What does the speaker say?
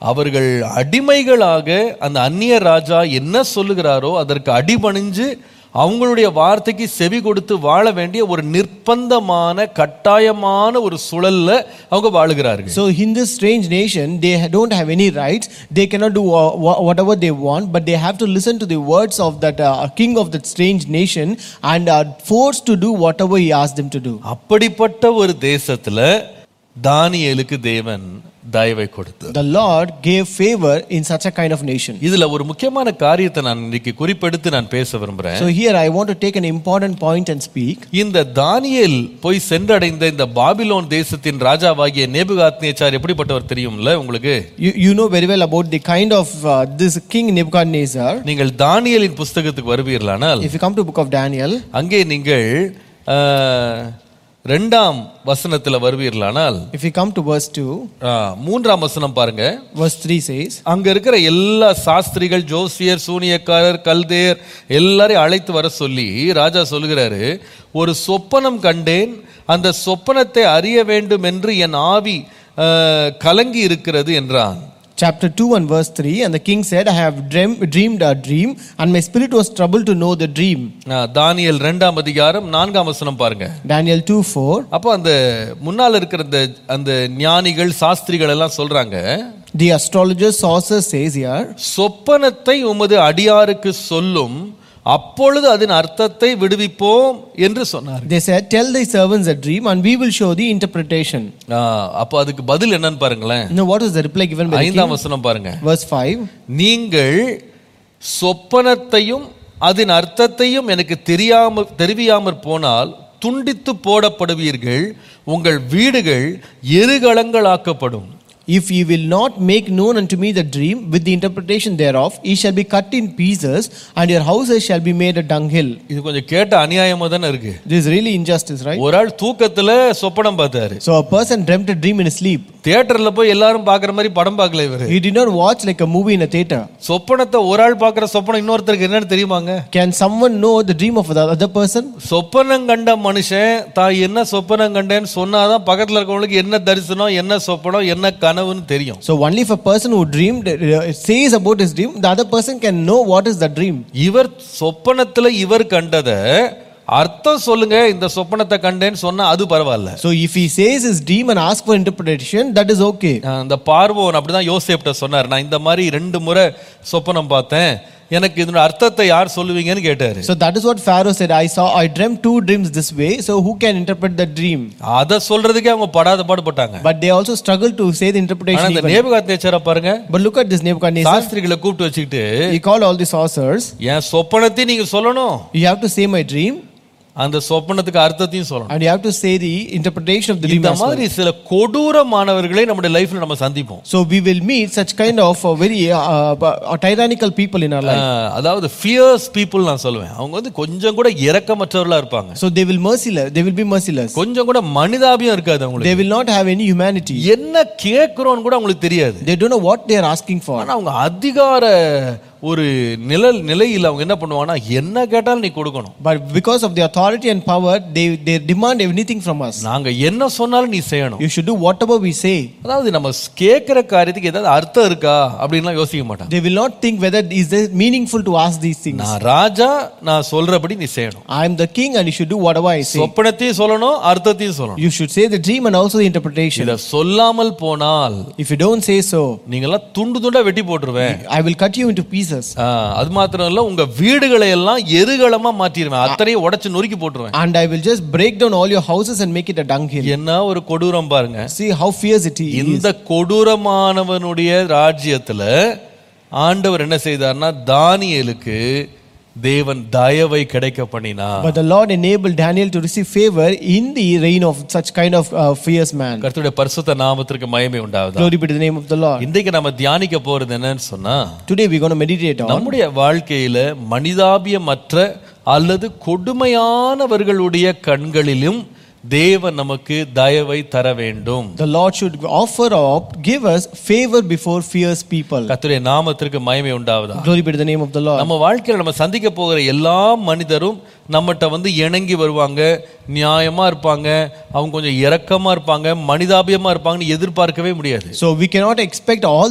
அவர்கள் அடிமைகளாக அந்த அந்நிய ராஜா என்ன சொல்லுகிறாரோ அதற்கு அடிபணிஞ்சு அவங்களுடைய வார்த்தைக்கு செவி கொடுத்து வாழ வேண்டிய ஒரு நிர்பந்தமான கட்டாயமான ஒரு சூழல்ல அவங்க வாழுகிறார்கள் So in this strange nation, they don't have any rights. They cannot do uh, wha- whatever they want, but they have to listen to the words of that uh, king of that strange nation and are forced to do whatever he asks them to do. அப்படிப்பட்ட ஒரு தேசத்துல தானியேலுக்கு தேவன் தயவை கொடுத்தார் The Lord gave favor in such a kind of nation. இதுல ஒரு முக்கியமான காரியத்தை நான் இன்னைக்கு குறிப்பெடுத்து நான் பேச விரும்புறேன் So here I want to take an important point and speak. இந்த தானியேல் போய் சென்றடைந்த இந்த பாபிலோன் தேசத்தின் ராஜாவாகிய நேபுகாத்நேச்சார் எப்படிப்பட்டவர் தெரியும்ல உங்களுக்கு You, you know very well about the kind of uh, this king Nebuchadnezzar. நீங்கள் தானியேலின் புஸ்தகத்துக்கு வருவீர்களானால் If you come to book of Daniel, அங்கே நீங்கள் ஆஹ், ரெண்டாம் வசனத்துல வருவீர்களானால் if you come to verse 2, ஆஹ், மூன்றாம் வசனம் பாருங்க verse 3 says, அங்க இருக்கிற எல்லா சாஸ்திரிகள் ஜோசியர் சூனியக்காரர் கல்தேர் எல்லாரையும் அழைத்து வர சொல்லி ராஜா சொல்லுகிறாரு ஒரு சொப்பனம் கண்டேன் அந்த சொப்பனத்தை அறிய வேண்டும் என்று என் ஆவி ஆஹ், கலங்கி இருக்கிறது என்றான் chapter 2 and verse 3 and the king said i have dream, dreamed a dream and my spirit was troubled to know the dream ஆஹ், தானியேல் ரெண்டாம் அதிகாரம் நான்காம் வசனம் பாருங்க daniel 2 4 அப்போ அந்த முன்னால இருக்கிற அந்த அந்த ஞானிகள் சாஸ்திரிகள் எல்லாம் சொல்றாங்க the astrologer sorcerer says here சொப்பனத்தை உமது அடியாருக்கு சொல்லும் அப்பொழுது அதன் அர்த்தத்தை விடுவிப்போம் என்று சொன்னார் they said tell thy servants a dream and we will show the interpretation அப்போ அதுக்கு பதில் என்னன்னு பாருங்களேன் now what is the reply given by the king ஐந்தாம் வசனம் பாருங்க verse 5 நீங்கள் சொப்பனத்தையும் அதன் அர்த்தத்தையும் எனக்கு தெரியாம தெரிவியாமற் போனால் துண்டித்து போடப்படுவீர்கள் உங்கள் வீடுகள் எருகலங்களாக்கப்படும் If ye will not make known unto me the dream with the interpretation thereof, ye shall be cut in pieces, and your houses shall be made a dunghill. இது கொஞ்சம் கேட்ட அநியாயமா தானே இருக்கு This is really injustice, right? ஒரு ஆள் தூக்கத்துல சொப்பனம் பார்த்தாரு So a person dreamt a dream in his sleep. தியேட்டர்ல போய் எல்லாரும் பாக்குற மாதிரி படம் பார்க்கல இவரு He did not watch like a movie in a theater. சொப்பனத்தை ஒரு ஆள் பாக்குற சொப்பனம் இன்னொருத்தருக்கு என்னன்னு தெரியுமாங்க Can someone know the dream of the other person? சொப்பனம் கண்ட மனுஷன் தான் என்ன சொப்பனம் கண்டேன்னு சொன்னாதான் பக்கத்துல இருக்கவங்களுக்கு என்ன தரிசனம் என்ன சொப்பனம் என்ன கனவுன்னு தெரியும் So only if a person who dreamed uh, says about his dream, the other person can know what is the dream. இவர் சொப்பனத்துல இவர் கண்டத அர்த்தம் சொல்லுங்க இந்த சொப்பனத்தை கண்டேன்னு சொன்னா அது பரவாயில்ல So if he says his dream and asks for interpretation, that is okay. அஹ் அந்த பார்வோன் அப்படிதான் யோசேப்ட்ட சொன்னார் நான் இந்த மாதிரி ரெண்டு முறை சொப்பனம் பார்த்தேன் எனக்கு இதனோட அர்த்தத்தை யார் சொல்லுவீங்கன்னு கேட்டாரு So that is what Pharaoh said. I saw, I dreamt two dreams this way. So who can interpret the dream? அதை சொல்றதுக்கே அவங்க படாத பாடுபட்டாங்க But they also struggled to say the ஆனா interpretation. இந்த even. நேபுகாத் நேச்சரை பாருங்க But look at this Nebuchadnezzar. சாஸ்திரிகளை கூப்பிட்டு வச்சுக்கிட்டு He called all the sorcerers. என் சொப்பனத்தையும் நீங்க சொல்லணும் You have to say my dream, அந்த சொப்பனத்துக்கு அர்த்தத்தையும் சொல்லணும் and you have to say the interpretation of the dream. இந்த as well. மாதிரி சில கொடூரமானவர்களை நம்முடைய லைஃப்ல நம்ம சந்திப்போம் So we will meet such kind of uh, very uh, uh, tyrannical people in our life. ஆஹ், அதாவது ஃபியர்ஸ் பீப்புள் நான் சொல்லுவேன் அவங்க வந்து கொஞ்சம் கூட இரக்கமற்றவர்களா இருப்பாங்க So they will merciless. They will be merciless. கொஞ்சம் கூட மனிதாபியம் இருக்காது அவங்களுக்கு They will not have any humanity. என்ன கேட்கிறோம்னு கூட அவங்களுக்கு தெரியாது They don't know what they are asking for. ஆனா அவங்க அதிகார ஒரு நிழல் நிலையில் அவங்க என்ன பண்ணுவாங்கன்னா என்ன கேட்டாலும் நீ கொடுக்கணும் But because of the authority and power, they, they demand anything from us. நாங்க என்ன சொன்னாலும் நீ செய்யணும் You should do whatever we say. அதாவது நம்ம கேட்கிற காரியத்துக்கு ஏதாவது அர்த்தம் இருக்கா அப்படின்லாம் யோசிக்க மாட்டாங்க They will not think whether is it meaningful to ask these things. நான் ராஜா நான் சொல்றபடி நீ செய்யணும் I am the king and you should do whatever I say. சொப்பனத்தையும் சொல்லணும் அர்த்தத்தையும் சொல்லணும் You should say the dream and also the interpretation. இத சொல்லாமல் போனால் If you don't say so, நீங்கெல்லாம் துண்டு துண்டா வெட்டி போட்டுருவேன் I will cut you into pieces. ஆ, அது மாத்திரம் இல்ல உங்க வீடுகளை எல்லாம் எருகளமா மாற்றிடுவேன் அத்தனையும் உடைச்சு நொறுக்கி போட்டுருவேன் And I will just break down all your houses and make it a dunghill. என்ன ஒரு கொடூரம் பாருங்க See how fierce it is. இந்த கொடூரமானவனுடைய ராஜ்யத்துல ஆண்டவர் என்ன செய்தார்னா தானியேலுக்கு தேவன் தயவை கிடைக்க பண்ணினா But the Lord enabled Daniel to receive favor in the reign of such kind of uh, fierce man. கர்த்தருடைய பரிசுத்த நாமத்திற்கு மகிமை உண்டாவதா Glory be to the name of the Lord. இன்றைக்கு நம்ம தியானிக்க போறது என்னன்னு சொன்னா Today we're going to meditate on நம்முடைய வாழ்க்கையில மனிதாபியமற்ற அல்லது கொடுமையானவர்களுடைய கண்களிலும் தேவன் நமக்கு தயவை தர வேண்டும் the Lord should offer up, give us favor before fierce people. கர்த்தருடைய நாமத்திற்கு மகிமை உண்டாவதா Glory be to the name of the Lord. நம்ம வாழ்க்கையில நம்ம சந்திக்க போகிற எல்லா மனிதரும் நம்மகிட்ட வந்து இணங்கி வருவாங்க நியாயமா இருப்பாங்க அவங்க கொஞ்சம் இரக்கமா இருப்பாங்க மனிதாபியமா இருப்பாங்கன்னு எதிர்பார்க்கவே முடியாது So we cannot expect all